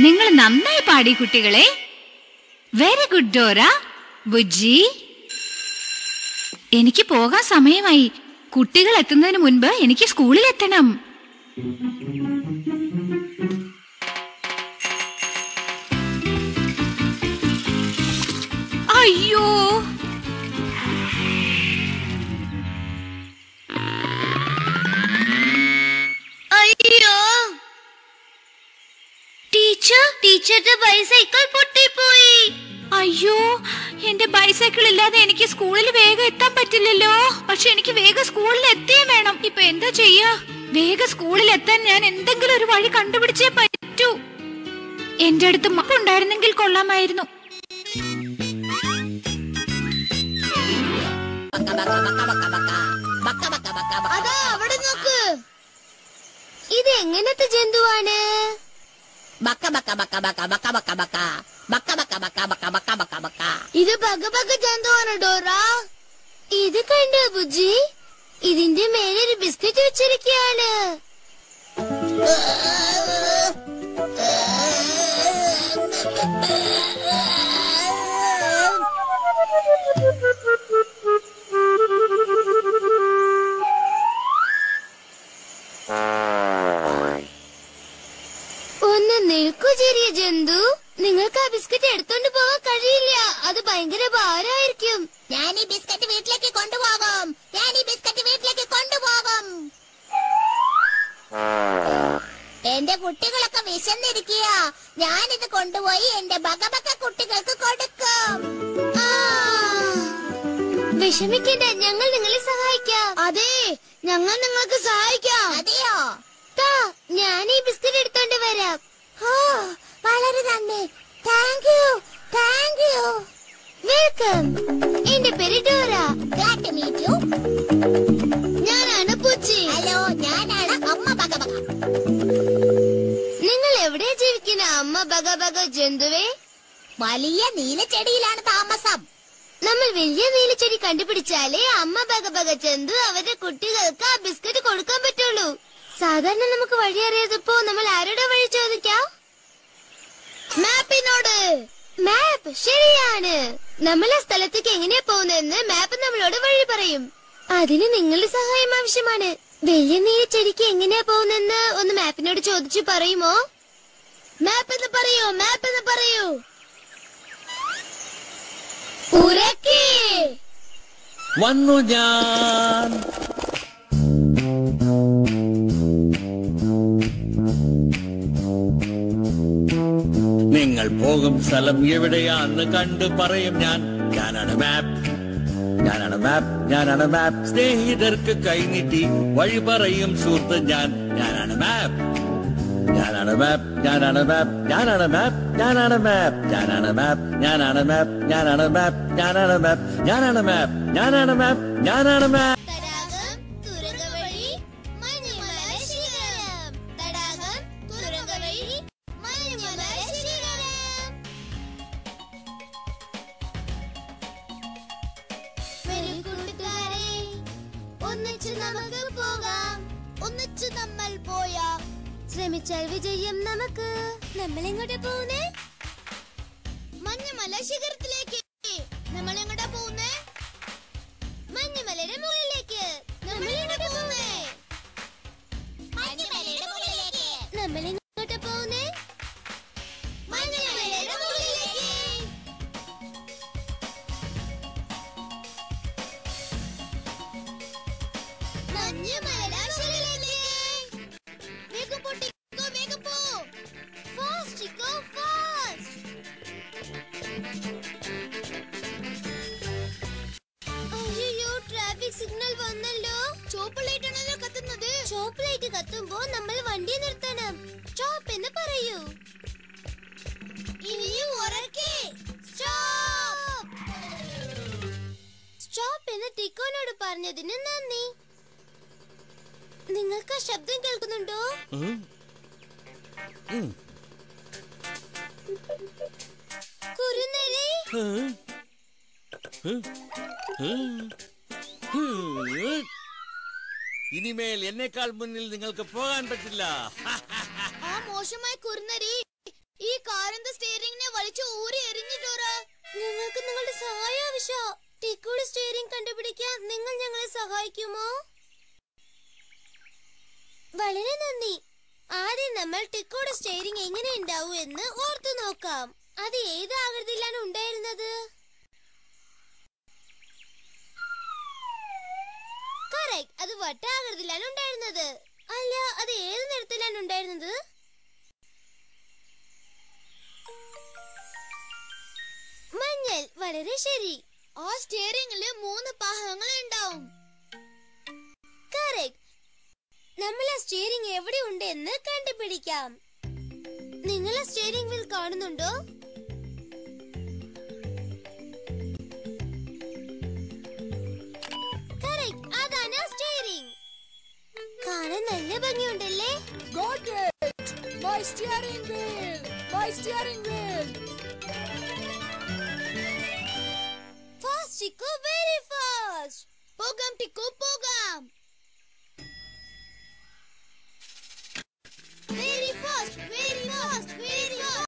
നിങ്ങൾ നന്നായി പാടി കുട്ടികളെ വെരി ഗുഡ് ഡോറ ബുജ്ജി എനിക്ക് പോകാൻ സമയമായി കുട്ടികൾ എത്തുന്നതിന് മുൻപ് എനിക്ക് സ്കൂളിൽ എത്തണം അയ്യോ അയ്യോ ടീച്ചർ ടീച്ചറുടെ ബൈസൈക്കിൾ പൊട്ടിപ്പോയി അയ്യോ എന്റെ ബൈസൈക്കിൾ ഇല്ലാതെ എനിക്ക് സ്കൂളിൽ വേഗം എത്താൻ പറ്റില്ലല്ലോ പക്ഷെ എനിക്ക് വേഗം സ്കൂളിൽ എത്തിയേ വേണം ഇപ്പൊ എന്താ ചെയ്യാ വേഗം സ്കൂളിൽ എത്താൻ ഞാൻ എന്തെങ്കിലും ഒരു വഴി കണ്ടുപിടിച്ചേ പറ്റൂ എന്റെ അടുത്ത് മപ്പ് ഉണ്ടായിരുന്നെങ്കിൽ കൊള്ളാമായിരുന്നു അതാ അവിടെ നോക്ക് ഇത് എങ്ങനത്തെ ജന്തുവാണ് ഇത് ബഗബഗ ജന്തുവാണ് ഡോറ ഇത് കണ്ടോ ബുജി ഇതിന്റെ മേലെ ഒരു ബിസ്ക്കറ്റ് വെച്ചിരിക്കുകയാണ് ഒന്ന് നിൽക്കൂ ചെറിയ ജന്തു നിങ്ങൾക്ക് ആ ബിസ്ക്കറ്റ് എടുത്തോണ്ട് പോകാൻ കഴിയില്ല അത് ഭയങ്കര ഭാരമായിരിക്കും ഞാൻ ഈ ബിസ്ക്കറ്റ് വീട്ടിലേക്ക് കൊണ്ടുപോകും ഞാൻ ഈ ബിസ്ക്കറ്റ് വീട്ടിലേക്ക് കൊണ്ടുപോകും എന്റെ കുട്ടികളൊക്കെ വിശന്നിരിക്കുക ഞാനിത് കൊണ്ടുപോയി എന്റെ ബകബക കുട്ടികൾക്ക് കൊടുക്കും വിഷമിക്കണ്ട ഞങ്ങൾ നിങ്ങളെ സഹായിക്കാം അതെ ഞങ്ങൾ നിങ്ങൾക്ക് സഹായിക്കാം അതെയോ താ ഞാൻ ഈ ബിസ്ക്കറ്റ് എടുത്തോണ്ട് വരാം ഓ വളരെ നന്ദി thank you thank you welcome എന്റെ പേര് Dora glad to meet you ഞാനാണ് പൂച്ചി ഹലോ ഞാനാണ് അമ്മ ബകബക നിങ്ങൾ എവിടെയാ ജീവിക്കുന്ന അമ്മ ബകബക ജന്തുവേ വലിയ നീലച്ചെടിയിലാണ് താമസം നമ്മൾ വലിയ നീലച്ചെടി കണ്ടുപിടിച്ചാലേ അമ്മ ബകബക ജന്തു അവരുടെ കുട്ടികൾക്ക് ആ ബിസ്ക്കറ്റ് കൊടുക്കാൻ പറ്റുള്ളൂ സാധാരണ നമുക്ക് വഴി അറിയാതപ്പോ നമ്മൾ ആരോടെ വഴി ചോദിക്കാം മാപ്പിനോട് മാപ്പ് ശരിയാണ് നമ്മൾ ആ സ്ഥലത്തേക്ക് എങ്ങനെയാ പോകുന്നതെന്ന് മാപ്പ് നമ്മളോട് വഴി പറയും അതിന് നിങ്ങളുടെ സഹായം ആവശ്യമാണ് വലിയ നീലച്ചെടിക്ക് എങ്ങനെയാ പോകുന്നെന്ന് ഒന്ന് മാപ്പിനോട് ചോദിച്ചു പറയുമോ മാപ്പ് എന്ന് പറയൂ മാപ്പ് എന്ന് പറയൂ ഉറക്കെ വന്നു ഞാൻ നിങ്ങൾ പോകും സ്ഥലം എവിടെയാന്ന് കണ്ടു പറയും ഞാൻ ഞാനാണ് മാപ്പ് ഞാനാണ് മാപ്പ് ഞാനാണ് മാപ്പ് സ്നേഹിതർക്ക് കൈനീട്ടി വഴി പറയും സുഹൃത്ത് ഞാൻ ഞാനാണ് മാപ്പ് ഞാനാണ് മാപ്പ് ഞാനാണ് മാപ്പ് ഞാനാണ് മാപ്പ് ഞാനാണ് മാപ്പ് ഞാനാണ് മാപ്പ് ഞാനാണ് മാപ്പ് ഞാനാണ് മാപ്പ് ഞാനാണ് മാപ്പ് ഞാനാണ് മാപ്പ് ഞാനാണ് മാപ്പ് ഞാനാണ് മാപ്പ് തടാകം തുരങ്കവഴി മഞ്ഞുമല ശിഖരം തടാകം തുരങ്കവഴി മഞ്ഞുമല ശിഖരം വരൂ കൂട്ടുകാരെ ഒന്നിച്ചു നമുക്ക് പോകാം ഒന്നിച്ചു നമ്മൾ പോയാം ശ്രമിച്ചാൽ വിജയം നമുക്ക് നമ്മൾ എങ്ങോട്ട് പോകുന്നേ മഞ്ഞുമല ശിഖരത്തിലേക്ക് നമ്മൾ എങ്ങോട്ടാ പോകുന്നേ മഞ്ഞുമലയുടെ മുകളിലേക്ക് നമ്മൾ എങ്ങോട്ട് പോകുന്നേ മഞ്ഞുമലയുടെ മുകളിലേക്ക് നമ്മൾ എങ്ങോട്ട് പോകുന്നേ മഞ്ഞുമലയുടെ മുകളിലേക്ക് മഞ്ഞുമല ശിഖരത്തിലേക്ക് വേഗം പൊട്ടിക്കോ വേഗം പോ ഫാസ്റ്റ് ഗോ ഫാസ്റ്റ് അയ്യോ ട്രാഫിക് സിഗ്നൽ വന്നല്ലോ ചോപ്പ് ലൈറ്റ് ആണല്ലോ കത്തുന്നത് ചോപ്പ് ലൈറ്റ് കത്തുമ്പോ നമ്മൾ വണ്ടി നിർത്തണം സ്റ്റോപ്പ് എന്ന് പറയൂ ഇനിയും ഉറക്കെ സ്റ്റോപ്പ് സ്റ്റോപ്പ് എന്ന് ടിക്കോനോട് പറഞ്ഞതിന് നന്ദി നിങ്ങൾക്ക് ആ ശബ്ദം കേൾക്കുന്നുണ്ടോ ഉം. ഉം. കുറുനരി ഉം. ഉം. ഉം. ഉം. ഇനിമേൽ എന്നെക്കാൾ മുന്നിൽ നിങ്ങൾക്ക് പോകാൻ പറ്റില്ല ആ മോശമായ കുറുനരി ഈ കാറിന്റെ സ്റ്റിയറിംഗിനെ വലിച്ചു ഊരി എറിഞ്ഞിട്ടോറ ഞങ്ങൾക്ക് നിങ്ങളുടെ സഹായം ആവശ്യ ടിക്കോട് സ്റ്റിയറിംഗ് കണ്ടുപിടിക്കാൻ നിങ്ങൾ ഞങ്ങളെ സഹായിക്കുമോ വളരെ നന്ദി ആദ്യം നമ്മൾ ടിക്കോട് സ്റ്റിയറിംഗ് എങ്ങനെ ഉണ്ടാവൂ എന്ന് ഓർത്തു നോക്കാം അത് ഏത് ആകൃതിയിലാണ് ഉണ്ടായിരുന്നത് കറക്റ്റ് അത് വട്ടാകൃതിയിലാണ് ഉണ്ടായിരുന്നത് അല്ല അത് ഏത് നിറത്തിലാണ് ഉണ്ടായിരുന്നത് മഞ്ഞൾ വളരെ ശരി ആ സ്റ്റിയറിംഗില് മൂന്ന് പാഹങ്ങൾ ഉണ്ടാവും കറക്റ്റ് നമ്മൾ ആ സ്റ്റിയറിംഗ് എവിടെ ഉണ്ട് എന്ന് കണ്ടുപിടിക്കാം നിങ്ങൾ ആ സ്റ്റിയറിംഗ് വീൽ കാണുന്നുണ്ടോ കറക്റ്റ് അതാണ് ആ സ്റ്റിയറിംഗ് കാണാൻ നല്ല ഭംഗിയുണ്ടല്ലേ Got it! My steering wheel! My steering wheel! Fast ടിക്കോ വെരി ഫാസ്റ്റ് പോകാം ടിക്കോ പോകാം